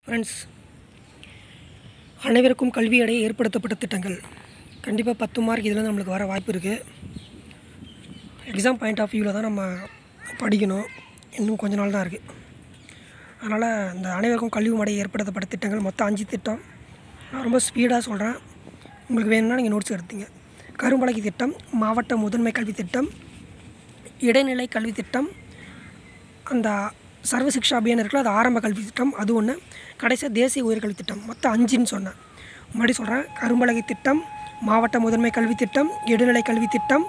friends அனைவருக்கும் கல்வி அடைய ஏற்படுத்தப்பட்ட திட்டங்கள் கண்டிப்பாக பத்து மார்க் இதில் நம்மளுக்கு வர வாய்ப்பு இருக்குது எக்ஸாம் பாயிண்ட் ஆஃப் வியூவில் தான் நம்ம படிக்கணும் இன்னும் கொஞ்ச நாள் தான் இருக்குது அதனால் இந்த அனைவருக்கும் கல்வி அடைய ஏற்படுத்தப்பட்ட திட்டங்கள் மொத்தம் அஞ்சு திட்டம் நான் ரொம்ப ஸ்பீடாக சொல்கிறேன் உங்களுக்கு வேணும்னா நீங்கள் நோட்ஸ் எடுத்தீங்க கரும்பலகை திட்டம் மாவட்ட முதன்மை கல்வி திட்டம் இடைநிலை கல்வி திட்டம் அந்த சர்வ சிக்ஷா அபியான் இருக்குல்ல அது ஆரம்ப கல்வி திட்டம் அது ஒன்று கடைசியாக தேசிய உயர்கல்வி திட்டம் மொத்தம் அஞ்சுன்னு சொன்னேன் மறுபடியும் சொல்கிறேன் கரும்பலகை திட்டம் மாவட்ட முதன்மை கல்வி திட்டம் இடைநிலை கல்வி திட்டம்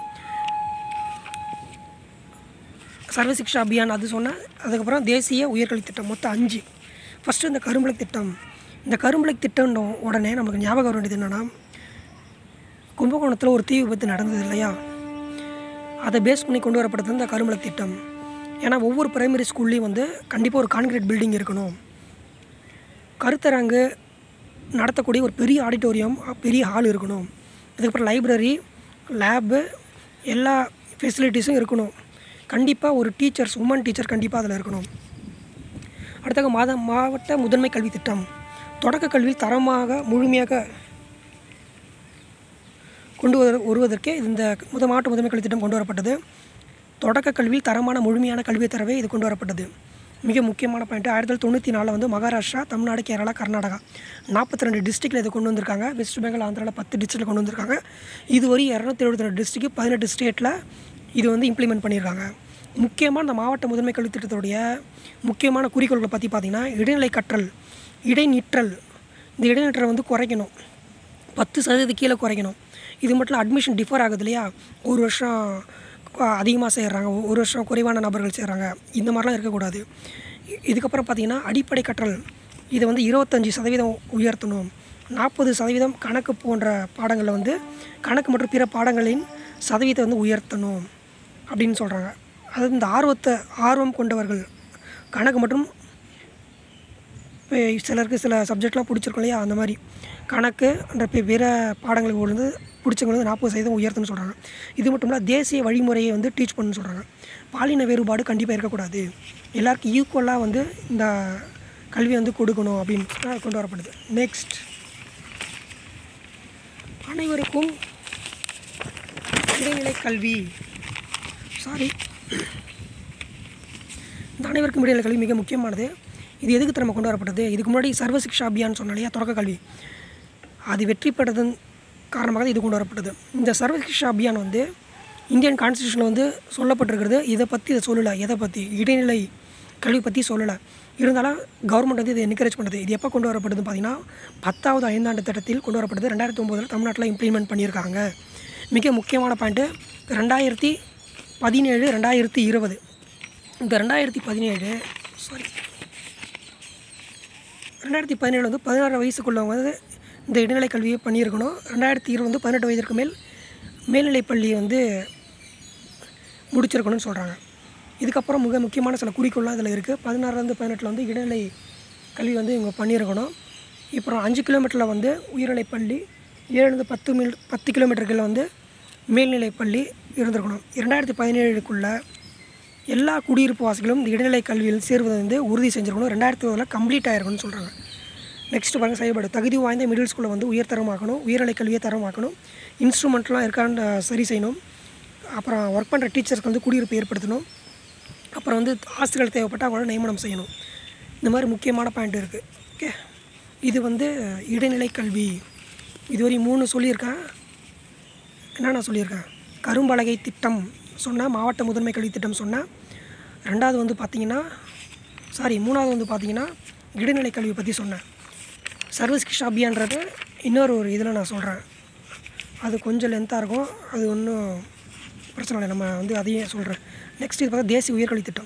சர்வ சிக்ஷா அபியான் அது சொன்னேன் அதுக்கப்புறம் தேசிய உயர்கல்வி திட்டம் மொத்தம் அஞ்சு ஃபஸ்ட்டு இந்த கரும்பலகை திட்டம் இந்த கரும்பலகை திட்டம் உடனே நமக்கு ஞாபகம் வர வேண்டியது என்னென்னா கும்பகோணத்தில் ஒரு தீ விபத்து நடந்தது இல்லையா அதை பேஸ் பண்ணி கொண்டு வரப்பட்டது இந்த கருமலை திட்டம் ஏன்னா ஒவ்வொரு பிரைமரி ஸ்கூல்லேயும் வந்து கண்டிப்பாக ஒரு கான்கிரீட் பில்டிங் இருக்கணும் கருத்தரங்கு நடத்தக்கூடிய ஒரு பெரிய ஆடிட்டோரியம் பெரிய ஹால் இருக்கணும் அதுக்கப்புறம் லைப்ரரி லேபு எல்லா ஃபெசிலிட்டிஸும் இருக்கணும் கண்டிப்பாக ஒரு டீச்சர்ஸ் உமன் டீச்சர் கண்டிப்பாக அதில் இருக்கணும் அடுத்தது மாத மாவட்ட முதன்மை கல்வி திட்டம் தொடக்க கல்வியில் தரமாக முழுமையாக கொண்டு வர வருவதற்கே இந்த முத மாவட்ட முதன்மை கல்வி திட்டம் கொண்டு வரப்பட்டது தொடக்க கல்வியில் தரமான முழுமையான கல்வியை தரவே இது கொண்டு வரப்பட்டது மிக முக்கியமான பாயிண்ட் ஆயிரத்தி தொள்ளாயிரத்தி தொண்ணூற்றி நாலில் வந்து மகாராஷ்டிரா தமிழ்நாடு கேரளா கர்நாடகா நாற்பத்தி ரெண்டு டிஸ்ட்ரிக்டில் இதை கொண்டு வந்திருக்காங்க வெஸ்ட் பெங்கால் ஆந்திராவில் பத்து டிஸ்ட்ரிக்டில் கொண்டு வந்திருக்காங்க இதுவரை இரநூத்தி எழுபத்தி ரெண்டு டிஸ்ட்ரிக்ட் பதினெட்டு ஸ்டேட்டில் இது வந்து இம்ப்ளிமெண்ட் பண்ணியிருக்காங்க முக்கியமாக இந்த மாவட்ட முதன்மை கல்வி திட்டத்துடைய முக்கியமான குறிக்கோள்களை பற்றி பார்த்திங்கன்னா இடைநிலை கற்றல் இடைநிற்றல் இந்த இடைநிற்றலை வந்து குறைக்கணும் பத்து சதவீத கீழே குறைக்கணும் இது மட்டும் இல்லை அட்மிஷன் டிஃபர் ஆகுது இல்லையா ஒரு வருஷம் அதிகமாக சேர்கிறாங்க ஒரு வருஷம் குறைவான நபர்கள் சேர்கிறாங்க இந்த மாதிரிலாம் இருக்கக்கூடாது இ- இதுக்கப்புறம் பார்த்திங்கன்னா அடிப்படை கற்றல் இதை வந்து இருபத்தஞ்சி சதவீதம் உயர்த்தணும் நாற்பது சதவீதம் கணக்கு போன்ற பாடங்களில் வந்து கணக்கு மற்றும் பிற பாடங்களின் சதவீதத்தை வந்து உயர்த்தணும் அப்படின்னு சொல்கிறாங்க அதாவது இந்த ஆர்வத்தை ஆர்வம் கொண்டவர்கள் கணக்கு மற்றும் இப்போ சிலருக்கு சில சப்ஜெக்ட்லாம் பிடிச்சிருக்கும் இல்லையா அந்த மாதிரி கணக்கு அந்த பி- பிற பாடங்களுக்கு வந்து பிடிச்சவங்க வந்து நாற்பது சதவீதம் உயர்த்துன்னு சொல்கிறாங்க இது மட்டும் இல்லை தேசிய வழிமுறையை வந்து டீச் பண்ணணும்னு சொல்கிறாங்க பாலின வேறுபாடு கண்டிப்பாக இருக்கக்கூடாது எல்லாருக்கும் ஈக்குவலாக வந்து இந்த கல்வி வந்து கொடுக்கணும் அப்படின்னு சொல்லி கொண்டு வரப்படுது நெக்ஸ்ட் அனைவருக்கும் இடைநிலை கல்வி சாரி இந்த அனைவருக்கும் இடையில கல்வி மிக முக்கியமானது இது எதுக்கு திறமை கொண்டு வரப்பட்டது இதுக்கு முன்னாடி சர்வ சிக்ஷா அபியான் சொன்னோம் இல்லையா தொடக்க கல்வி அது வெற்றி பெற்றதன் காரணமாக இது கொண்டு வரப்பட்டது இந்த சர்வ சிக்ஷா அபியான் வந்து இந்தியன் கான்ஸ்டியூஷனில் வந்து சொல்லப்பட்டிருக்கிறது இதை பற்றி இதை சொல்லலை எதை பற்றி இடைநிலை கல்வி பற்றி சொல்லலை இருந்தாலும் கவர்மெண்ட் வந்து இதை என்கரேஜ் பண்ணுது இது எப்போ கொண்டு வரப்படுதுன்னு பார்த்தீங்கன்னா பத்தாவது ஐந்தாண்டு திட்டத்தில் கொண்டு வரப்படுது ரெண்டாயிரத்தி ஒம்போதில் தமிழ்நாட்டில் இம்ப்ளிமெண்ட் பண்ணியிருக்காங்க மிக முக்கியமான பாயிண்ட்டு ரெண்டாயிரத்தி பதினேழு ரெண்டாயிரத்தி இருபது இந்த ரெண்டாயிரத்தி பதினேழு சாரி ரெண்டாயிரத்தி பதினேழு வந்து பதினாறு வயசுக்குள்ளவங்க வந்து இந்த இடைநிலை கல்வியை பண்ணியிருக்கணும் ரெண்டாயிரத்தி இருபது வந்து பதினெட்டு வயதிற்கு மேல் மேல்நிலைப் பள்ளியை வந்து முடிச்சிருக்கணும்னு சொல்கிறாங்க இதுக்கப்புறம் மிக முக்கியமான சில குறிக்கோள்லாம் இதில் இருக்குது பதினாறுலேருந்து பதினெட்டில் வந்து இடைநிலை கல்வி வந்து இவங்க பண்ணியிருக்கணும் அப்புறம் அஞ்சு கிலோமீட்டரில் வந்து உயர்நிலைப் பள்ளி ஏழுலேருந்து பத்து மீல் பத்து கிலோமீட்டருக்குள்ள வந்து மேல்நிலைப் பள்ளி இருந்திருக்கணும் இரண்டாயிரத்தி பதினேழுக்குள்ளே எல்லா குடியிருப்பு வாசிகளும் இந்த இடைநிலை கல்வியில் சேர்வதை வந்து உறுதி செஞ்சுருக்கணும் ரெண்டாயிரத்தி இருபதில் கம்ப்ளீட் ஆயிருக்கும்னு சொல்கிறாங்க நெக்ஸ்ட் பாருங்க செயல்பாடு தகுதி வாய்ந்த மிடில் ஸ்கூலில் வந்து உயர்தரமாக்கணும் உயர்நிலை கல்வியை தரமாக்கணும் இன்ஸ்ட்ருமெண்ட்லாம் இருக்கான்னு சரி செய்யணும் அப்புறம் ஒர்க் பண்ணுற டீச்சர்ஸ்க்கு வந்து குடியிருப்பு ஏற்படுத்தணும் அப்புறம் வந்து ஆசிரியர்கள் தேவைப்பட்டால் அவங்கள நியமனம் செய்யணும் இந்த மாதிரி முக்கியமான பாயிண்ட் இருக்குது ஓகே இது வந்து இடைநிலை கல்வி இதுவரை மூணு சொல்லியிருக்கேன் என்னென்ன சொல்லியிருக்கேன் கரும்பலகை திட்டம் சொன்னேன் மாவட்ட முதன்மை கல்வி திட்டம் சொன்னேன் ரெண்டாவது வந்து பார்த்தீங்கன்னா சாரி மூணாவது வந்து பார்த்தீங்கன்னா இடைநிலை கல்வி பற்றி சொன்னேன் சர்வசிக்ஷா அபியான்றது இன்னொரு ஒரு இதில் நான் சொல்கிறேன் அது கொஞ்சம் லென்த்தாக இருக்கும் அது ஒன்றும் பிரச்சனை இல்லை நம்ம வந்து அதையே சொல்கிறேன் நெக்ஸ்ட் இது பார்த்தா தேசிய உயர்கல்வி திட்டம்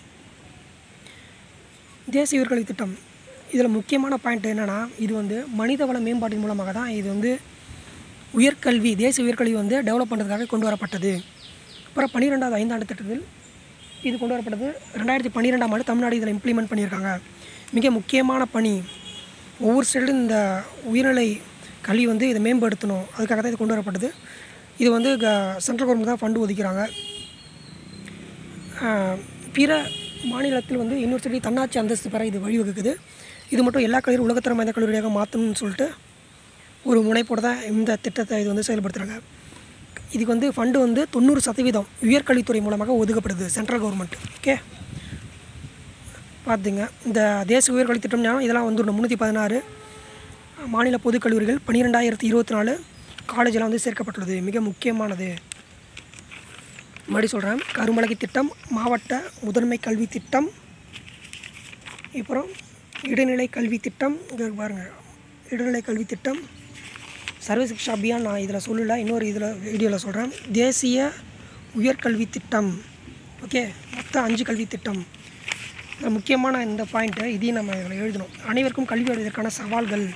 தேசிய உயர்கல்வி திட்டம் இதில் முக்கியமான பாயிண்ட் என்னென்னா இது வந்து மனிதவள மேம்பாட்டின் மூலமாக தான் இது வந்து உயர்கல்வி தேசிய உயர்கல்வி வந்து டெவலப் பண்ணுறதுக்காக கொண்டு வரப்பட்டது அப்புறம் பன்னிரெண்டாவது ஐந்தாண்டு திட்டத்தில் இது கொண்டு வரப்பட்டது ரெண்டாயிரத்தி பன்னிரெண்டாம் ஆண்டு தமிழ்நாடு இதில் இம்ப்ளிமெண்ட் பண்ணியிருக்காங்க மிக முக்கியமான பணி ஒவ்வொரு ஸ்டேட்டும் இந்த உயர்நிலை கல்வி வந்து இதை மேம்படுத்தணும் அதுக்காக தான் இது கொண்டு வரப்பட்டது இது வந்து சென்ட்ரல் கவர்மெண்ட் தான் ஃபண்டு ஒதுக்கிறாங்க ஆஹ் பிற மாநிலத்தில் வந்து யூனிவர்சிட்டி தன்னாட்சி அந்தஸ்து பெற இது வழிவகுக்குது இது மட்டும் எல்லா கல்லூரி உலகத்தரம் வாய்ந்த கல்லூரியாக மாற்றணும்னு சொல்லிட்டு ஒரு முனைப்போடு தான் இந்த திட்டத்தை இது வந்து செயல்படுத்துகிறாங்க இதுக்கு வந்து ஃபண்டு வந்து தொண்ணூறு சதவீதம் உயர்கல்வித்துறை மூலமாக ஒதுக்கப்படுது சென்ட்ரல் கவர்மெண்ட் ஓகே பார்த்துங்க இந்த தேசிய உயர்கல்வி திட்டம் ஞானம் இதெல்லாம் வந்து முந்நூற்றி பதினாறு மாநில பொதுக் கல்லூரிகள் பன்னிரெண்டாயிரத்தி இருபத்தி நாலு காலேஜெலாம் வந்து சேர்க்கப்பட்டுள்ளது மிக முக்கியமானது மறுபடி சொல்கிறேன் கரும்பலகை திட்டம் மாவட்ட முதன்மை கல்வி திட்டம் அப்புறம் இடைநிலை கல்வி திட்டம் இங்கே பாருங்கள் இடைநிலை கல்வி திட்டம் சர்வ சிக்ஷா அபியான் நான் இதில் சொல்லலை இன்னொரு இதில் வீடியோவில் சொல்கிறேன் தேசிய உயர்கல்வி திட்டம் ஓகே மொத்தம் அஞ்சு கல்வி திட்டம் இதில் முக்கியமான இந்த பாயிண்ட்டு இதையும் நம்ம இதில் எழுதணும் அனைவருக்கும் கல்வி அடைவதற்கான சவால்கள்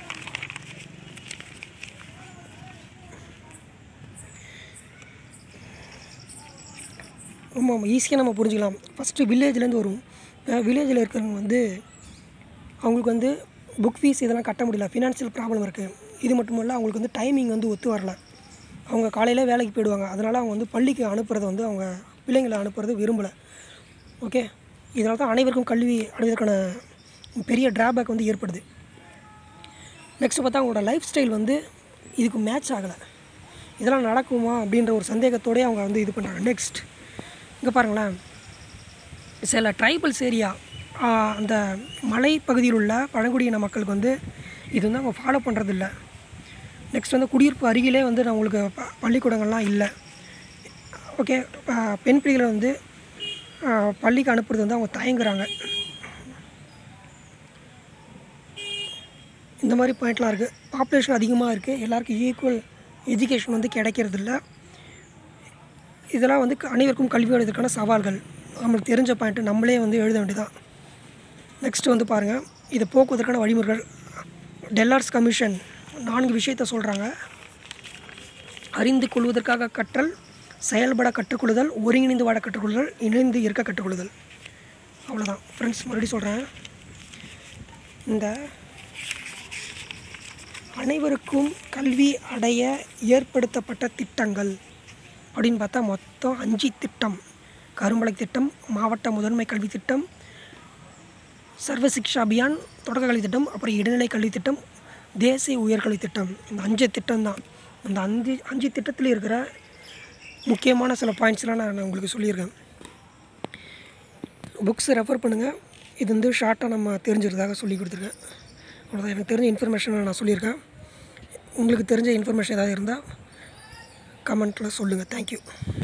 ரொம்ப ஈஸியாக நம்ம புரிஞ்சுக்கலாம் ஃபஸ்ட்டு வில்லேஜ்லேருந்து வரும் வில்லேஜில் இருக்கிறவங்க வந்து அவங்களுக்கு வந்து புக் ஃபீஸ் இதெல்லாம் கட்ட முடியல ஃபினான்ஷியல் ப்ராப்ளம் இருக்குது இது மட்டும் இல்லை அவங்களுக்கு வந்து டைமிங் வந்து ஒத்து வரல அவங்க காலையில் வேலைக்கு போயிடுவாங்க அதனால் அவங்க வந்து பள்ளிக்கு அனுப்புறது வந்து அவங்க பிள்ளைங்களை அனுப்புறது விரும்பலை ஓகே இதனால தான் அனைவருக்கும் கல்வி அடைவதற்கான பெரிய ட்ராபேக் வந்து ஏற்படுது நெக்ஸ்ட் பார்த்தா அவங்களோட லைஃப் ஸ்டைல் வந்து இதுக்கு மேட்ச் ஆகலை இதெல்லாம் நடக்குமா அப்படின்ற ஒரு சந்தேகத்தோடயே அவங்க வந்து இது பண்ணுறாங்க நெக்ஸ்ட் இங்கே பாருங்களேன் சில ட்ரைபல்ஸ் ஏரியா அந்த மலைப்பகுதியில் உள்ள பழங்குடியின மக்களுக்கு வந்து இது வந்து அவங்க ஃபாலோ பண்ணுறதில்ல நெக்ஸ்ட் வந்து குடியிருப்பு அருகிலே வந்து அவங்களுக்கு ப பள்ளிக்கூடங்கள்லாம் இல்லை ஓகே பெண் பிள்ளைகளை வந்து ஆ, பள்ளிக்கு அனுப்புறது வந்து அவங்க தயங்குறாங்க இந்த மாதிரி பாயிண்ட்லாம் இருக்குது பாப்புலேஷன் அதிகமாக இருக்குது எல்லாருக்கும் ஈக்குவல் எஜுகேஷன் வந்து கிடைக்கிறதில்ல இதெல்லாம் வந்து க- அனைவருக்கும் கல்வி அடைவதற்கான சவால்கள் நம்மளுக்கு தெரிஞ்ச பாயிண்ட்டு நம்மளே வந்து எழுத வேண்டியதான் நெக்ஸ்ட் வந்து பாருங்கள் இது போக்குவதற்கான வழிமுறைகள் டெல்லார்ஸ் கமிஷன் நான்கு விஷயத்த சொல்கிறாங்க அறிந்து கொள்வதற்காக கற்றல் செயல்பட கற்றுக்கொள்ளுதல் ஒருங்கிணைந்து வாழ கற்றுக்கொள்ளுதல் இணைந்து இருக்க கற்றுக்கொள்ளுதல் அவ்வளோதான் ஃப்ரெண்ட்ஸ் மறுபடியும் சொல்கிறேன் இந்த அனைவருக்கும் கல்வி அடைய ஏற்படுத்தப்பட்ட திட்டங்கள் அப்படின்னு பார்த்தா மொத்தம் அஞ்சு திட்டம் கரும்பலை திட்டம் மாவட்ட முதன்மை கல்வி திட்டம் சர்வ சிக்ஷா அபியான் தொடக்க கல்வி திட்டம் அப்புறம் இடைநிலை கல்வி திட்டம் தேசிய உயர்கல்வி திட்டம் இந்த அஞ்சு திட்டம் தான் இந்த அஞ்சு அஞ்சு திட்டத்தில் இருக்கிற முக்கியமான சில பாயிண்ட்ஸ்லாம் நான் உங்களுக்கு சொல்லியிருக்கேன் புக்ஸ் ரெஃபர் பண்ணுங்கள் இது வந்து ஷார்ட்டாக நம்ம தெரிஞ்சுக்கிறதாக சொல்லி கொடுத்துருக்கேன் அவ்வளோதான் எனக்கு தெரிஞ்ச இன்ஃபர்மேஷனை நான் சொல்லியிருக்கேன் உங்களுக்கு தெரிஞ்ச இன்ஃபர்மேஷன் ஏதாவது இருந்தால் கமெண்ட்டில் சொல்லுங்கள் தேங்க்யூ